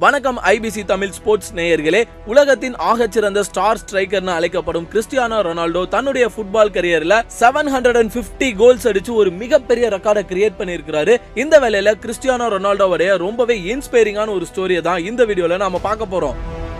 வணக்கம் IBC Tamil sports நேயர்களே உலகத்தின் ஆகச்சிறந்த ஸ்டார் ஸ்ட்ரைக்கர்னு அழைக்கப்படும் கிறிஸ்டியானோ ரொனால்டோ தன்னுடைய ஃபுட்பால் கரியர்ல seven hundred and fifty goals அடிச்சு ஒரு மிகப்பெரிய ரெக்கார்டை கிரியேட் பண்ணியிருக்கிறாரு இந்த வேலையில கிறிஸ்டியானோ ரொனால்டோவுடைய ரொம்பவே இன்ஸ்பைரிங்கான ஒரு ஸ்டோரியை தான் இந்த வீடியோல நாம பார்க்க போறோம்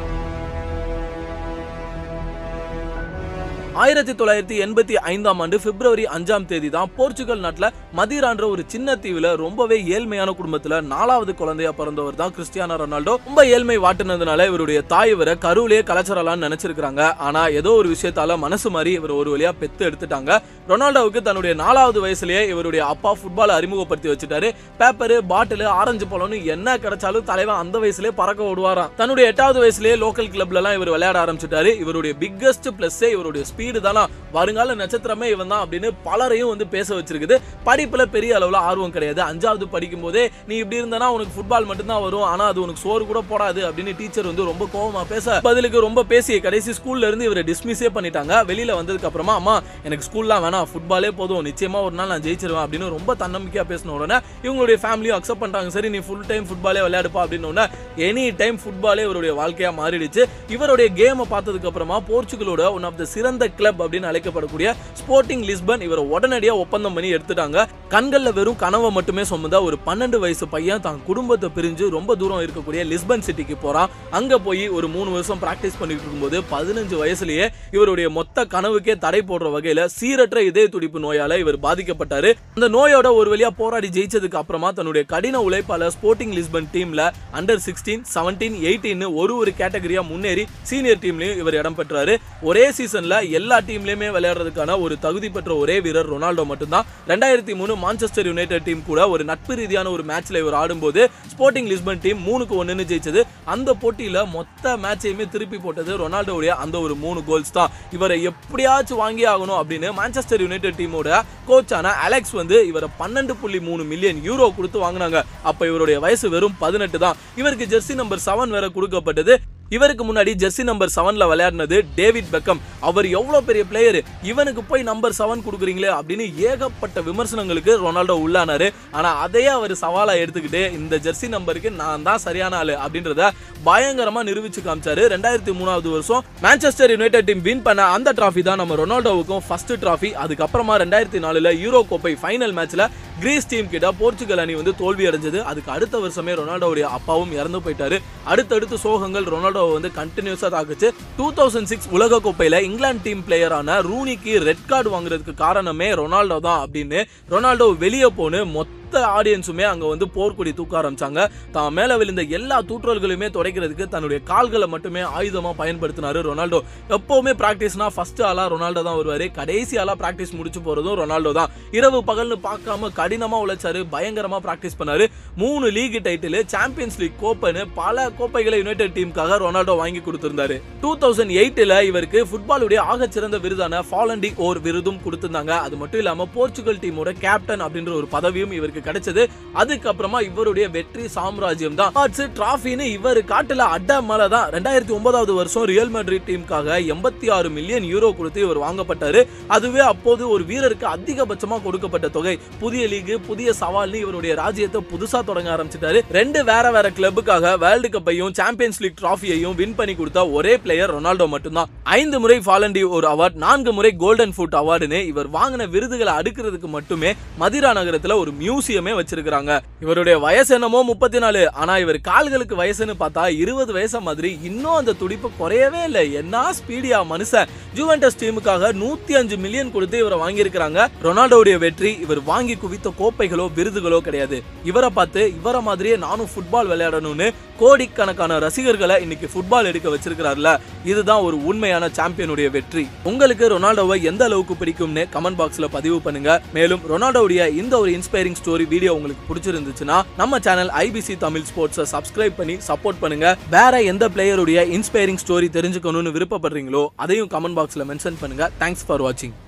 ஆயிரத்தி தொள்ளாயிரத்தி எண்பத்தி ஐந்தாம் ஆண்டு பிப்ரவரி அஞ்சாம் தேதி தான் போர்ச்சுகல் நாட்டுல மதிரான்ற ஒரு சின்ன தீவுல ரொம்பவே ஏழ்மையான குடும்பத்துல நாலாவது குழந்தையா பிறந்தவர் தான் கிறிஸ்டியானோ ரொனால்டோ ரொம்ப ஏழ்மை வாட்டுனதுனால இவருடைய தாய் இவரை கருவிலேயே கலாச்சாரலாம்னு நினைச்சிருக்காங்க ஆனா ஏதோ ஒரு விஷயத்தால மனசு மாறி இவர் ஒரு வழியா பெத்து எடுத்துட்டாங்க ரொனால்டோவுக்கு தன்னுடைய நாலாவது வயசுலயே இவருடைய அப்பா ஃபுட்பால் அறிமுகப்படுத்தி வச்சுட்டாரு பேப்பர் பாட்டில் ஆரஞ்சு பழம்னு என்ன கிடைச்சாலும் தலைவன் அந்த வயசுலயே பறக்க விடுவாராம் தன்னுடைய எட்டாவது வயசுலயே லோக்கல் கிளப்ல எல்லாம் இவர் விளையாட ஆரம்பிச்சிட்டாரு இவருடைய பிக்கஸ்ட் பிளஸ்ஸே இவருடைய ஸ்பீடு தானா வருங்கால நட்சத்திரமே இவன் தான் அப்படின்னு பலரையும் வந்து பேச வச்சிருக்குது படிப்புல பெரிய அளவுல ஆர்வம் கிடையாது அஞ்சாவது படிக்கும் போதே நீ இப்படி இருந்தனா உனக்கு ஃபுட்பால் மட்டும்தான் வரும் ஆனா அது உனக்கு சோறு கூட போடாது அப்படின்னு டீச்சர் வந்து ரொம்ப கோவமா பேச பதிலுக்கு ரொம்ப பேசி கடைசி ஸ்கூல்ல இருந்து இவரை டிஸ்மிஸே பண்ணிட்டாங்க வெளியில வந்ததுக்கு அப்புறமா அம்மா எனக்கு ஸ்கூல்லாம் வேணாம் ஃபுட்பாலே போதும் நிச்சயமா ஒரு நாள் நான் ஜெயிச்சிருவேன் அப்படின்னு ரொம்ப தன்னம்பிக்கையா பேசின உடனே இவங்களுடைய ஃபேமிலியும் அக்செப்ட் பண்ணிட்டாங்க சரி நீ ஃபுல் டைம் ஃபுட்பாலே விளையாடுப்பா அப்படின்னு உடனே எனி டைம் ஃபுட்பாலே இவருடைய வாழ்க்கையா மாறிடுச்சு இவருடைய கேமை பார்த்ததுக்கு அப்புறமா போர்ச்சுகலோட ஒன் ஆஃப் த சிறந்த கிளப் அப்படின்னு அழைக்கப்படக்கூடிய ஸ்போர்ட்டிங் லிஸ்பன் இவரை உடனடியாக ஒப்பந்தம் பண்ணி எடுத்துட்டாங்க கண்கள்ல வெறும் கனவை மட்டுமே சுமந்தா ஒரு பன்னெண்டு வயசு பையன் தான் குடும்பத்தை பிரிஞ்சு ரொம்ப தூரம் இருக்கக்கூடிய லிஸ்பன் சிட்டிக்கு போறான் அங்க போய் ஒரு மூணு வருஷம் பிராக்டிஸ் பண்ணிட்டு இருக்கும்போது பதினஞ்சு வயசுலயே இவருடைய மொத்த கனவுக்கே தடை போடுற வகையில சீரற்ற இதய துடிப்பு நோயால இவர் பாதிக்கப்பட்டாரு அந்த நோயோட ஒரு வழியா போராடி ஜெயிச்சதுக்கு அப்புறமா தன்னுடைய கடின உழைப்பால ஸ்போர்ட்டிங் லிஸ்பன் டீம்ல அண்டர் சிக்ஸ்டீன் செவன்டீன் எயிட்டீன் ஒரு ஒரு கேட்டகரியா முன்னேறி சீனியர் டீம்லயும் இவர் இடம் பெற்றாரு ஒரே சீசன்ல எல்லா டீம்லயுமே விளையாடுறதுக்கான ஒரு தகுதி பெற்ற ஒரே வீரர் ரொனால்டோ மட்டும்தான் ரெண்டாயிரத்தி மூணு மான்செஸ்டர் யுனைடெட் டீம் கூட ஒரு நட்பு ரீதியான ஒரு மேட்ச்ல இவர் ஆடும்போது ஸ்போர்ட்டிங் லிஸ்பன் டீம் மூணுக்கு ஒண்ணுன்னு ஜெயிச்சது அந்த போட்டியில மொத்த மேட்சையுமே திருப்பி போட்டது ரொனால்டோவுடைய அந்த ஒரு மூணு கோல்ஸ் தான் இவரை எப்படியாச்சும் வாங்கி ஆகணும் அப்படின்னு மான்செஸ்டர் யுனைடெட் டீமோட கோச்சான அலெக்ஸ் வந்து இவரை பன்னெண்டு புள்ளி மூணு மில்லியன் யூரோ கொடுத்து வாங்கினாங்க அப்ப இவருடைய வயசு வெறும் பதினெட்டு தான் இவருக்கு ஜெர்சி நம்பர் செவன் வேற கொடுக்கப்பட்டது இவருக்கு முன்னாடி ஜெர்சி நம்பர் செவன்ல விளையாடினது டேவிட் பெக்கம் அவர் எவ்வளவு பெரிய பிளேயர் இவனுக்கு போய் நம்பர் செவன் கொடுக்குறீங்களே அப்படின்னு ஏகப்பட்ட விமர்சனங்களுக்கு ரொனால்டோ உள்ளானாரு ஆனா அதையே அவர் சவாலா எடுத்துக்கிட்டு இந்த ஜெர்சி நம்பருக்கு நான் தான் சரியான ஆளு அப்படின்றத பயங்கரமா நிரூபிச்சு காமிச்சாரு ரெண்டாயிரத்தி மூணாவது வருஷம் மான்செஸ்டர் யுனைடெட் டீம் வின் பண்ண அந்த டிராஃபி தான் நம்ம ரொனால்டோவுக்கும் ஃபர்ஸ்ட் டிராஃபி அதுக்கப்புறமா ரெண்டாயிரத்தி நாலுல யூரோ கோப்பை ஃபைனல் மேட்ச்ல கிரீஸ் டீம் கிட்ட போர்ச்சுகல் அணி வந்து தோல்வி அடைஞ்சது அதுக்கு அடுத்த வருஷமே ரொனால்டோவுடைய அப்பாவும் இறந்து போயிட்டாரு அடுத்தடுத்து சோகங்கள் ரொனால்டோவை வந்து கண்டினியூஸா தாக்குச்சு டூ தௌசண்ட் சிக்ஸ் உலக கோப்பையில இங்கிலாந்து டீம் பிளேயரான ரூனிக்கு ரெட் கார்டு வாங்குறதுக்கு காரணமே ரொனால்டோ தான் அப்படின்னு ரொனால்டோ வெளியே போன்னு மொத்த ஆடியன்ஸுமே அங்க வந்து போர்க்கொடி தூக்க ஆரம்பிச்சாங்க தான் மேல விழுந்த எல்லா தூற்றல்களையுமே துடைக்கிறதுக்கு தன்னுடைய கால்களை மட்டுமே ஆயுதமா பயன்படுத்தினாரு ரொனால்டோ எப்பவுமே பிராக்டிஸ்னா ஃபர்ஸ்ட் ஆளா ரொனால்டோ தான் வருவாரு கடைசி ஆளா பிராக்டிஸ் முடிச்சு போறதும் ரொனால்டோ தான் இரவு பகல்னு பார்க்காம கடினமா உழைச்சாரு பயங்கரமா பிராக்டிஸ் பண்ணாரு மூணு லீக் டைட்டில் சாம்பியன்ஸ் லீக் கோப்பைன்னு பல கோப்பைகளை யுனைடெட் டீமுக்காக ரொனால்டோ வாங்கி கொடுத்திருந்தாரு டூ தௌசண்ட் எயிட்ல இவருக்கு ஃபுட்பாலுடைய ஆகச்சிறந்த விருதான ஃபாலண்டி ஓர் விருதும் கொடுத்திருந்தாங்க அது மட்டும் இல்லாம போர்ச்சுகல் டீமோட கேப்டன் அப்படின்ற ஒரு பதவியும் இவருக்கு கிடைச்சது அதுக்கப்புறமா இவருடைய வெற்றி சாம்ராஜ்யம் தான் டிராஃபின்னு இவர் காட்டுல அட்ட மேல தான் ரெண்டாயிரத்தி ஒன்பதாவது வருஷம் ரியல் மேட்ரிட் டீமுக்காக எண்பத்தி ஆறு மில்லியன் யூரோ கொடுத்து இவர் வாங்கப்பட்டாரு அதுவே அப்போது ஒரு வீரருக்கு அதிகபட்சமா கொடுக்கப்பட்ட தொகை புதிய லீக் புதிய சவால்னு இவருடைய ராஜ்யத்தை புதுசா தொடங்க ஆரம்பிச்சிட்டாரு ரெண்டு வேற வேற கிளப்புக்காக வேர்ல்டு கப்பையும் சாம்பியன்ஸ் லீக் டிராஃபியையும் வின் பண்ணி கொடுத்த ஒரே பிளேயர் ரொனால்டோ மட்டும்தான் ஐந்து முறை ஃபாலண்டி ஒரு அவார்ட் நான்கு முறை கோல்டன் ஃபுட் அவார்டுன்னு இவர் வாங்கின விருதுகளை அடுக்கிறதுக்கு மட்டுமே மதிரா நகரத்துல ஒரு மியூசியமே வச்சிருக்காங்க இவருடைய வயசு என்னமோ முப்பத்தி நாலு ஆனா இவர் கால்களுக்கு வயசுன்னு பார்த்தா இருபது வயசு மாதிரி இன்னும் அந்த துடிப்பு குறையவே இல்லை என்ன ஸ்பீடியா மனுஷன் ஜூவென்டஸ் டீமுக்காக நூத்தி அஞ்சு மில்லியன் கொடுத்து இவரை வாங்கியிருக்கிறாங்க ரொனால்டோடைய வெற்றி இவர் வாங்கி குவித்த கோப்பைகளோ விருதுகளோ கிடையாது இவரை பார்த்து இவரை மாதிரியே நானும் ஃபுட்பால் விளையாடணும்னு கோடிக்கணக்கான ரசிகர்களை இன்னைக்கு ஃபுட்பால் எடுக்க வச்சிருக்கிறார்ல இதுதான் ஒரு உண்மையான சாம்பியனுடைய வெற்றி உங்களுக்கு ரொனால்டோவை எந்த அளவுக்கு பிடிக்கும்னு கமெண்ட் பாக்ஸ்ல பதிவு பண்ணுங்க மேலும் ரொனால்டோவுடைய இந்த ஒரு இன்ஸ்பைரிங் ஸ்டோரி வீடியோ உங்களுக்கு பிடிச்சிருந்துச்சுன்னா நம்ம சேனல் ஐபிசி தமிழ் ஸ்போர்ட்ஸை சப்ஸ்கிரைப் பண்ணி சப்போர்ட் பண்ணுங்க வேற எந்த பிளேயருடைய இன்ஸ்பைரிங் ஸ்டோரி தெரிஞ்சுக்கணும்னு விருப்பப்படுறீங்களோ அதையும் கமெண்ட் பாக்ஸ்ல மென்ஷன் பண்ணுங்க தேங்க்ஸ் ஃபார் வாட்சிங்